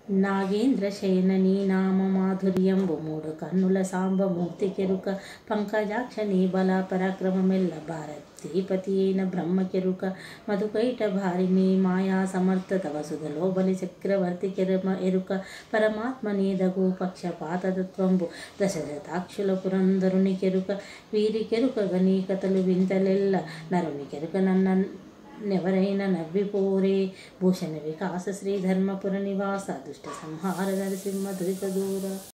నాగేంద్ర శయన నీ నామ మాధుర్యంబు మూడు కన్నుల సాంబ మూర్తి కెరుక పంకజాక్ష నీ బల పరాక్రమమెల్ల భారతీపతి అయిన బ్రహ్మ కెరుక మధుకైట భారి నీ మాయా సమర్థత వసుధలో బలి చక్రవర్తి కెరమ ఎరుక పరమాత్మ నీదగు పక్షపాతత్వంబు దశరథాక్షుల పురంధరుని కెరుక వీరి కెరుక గనీ కథలు వింతలెల్ల నరుని కెరుక నన్న నెవరైనా నవ్విపోరే భూషణ వికాస శ్రీ ధర్మపుర నివాస దుష్ట సంహార నరసింహ ధృత దూర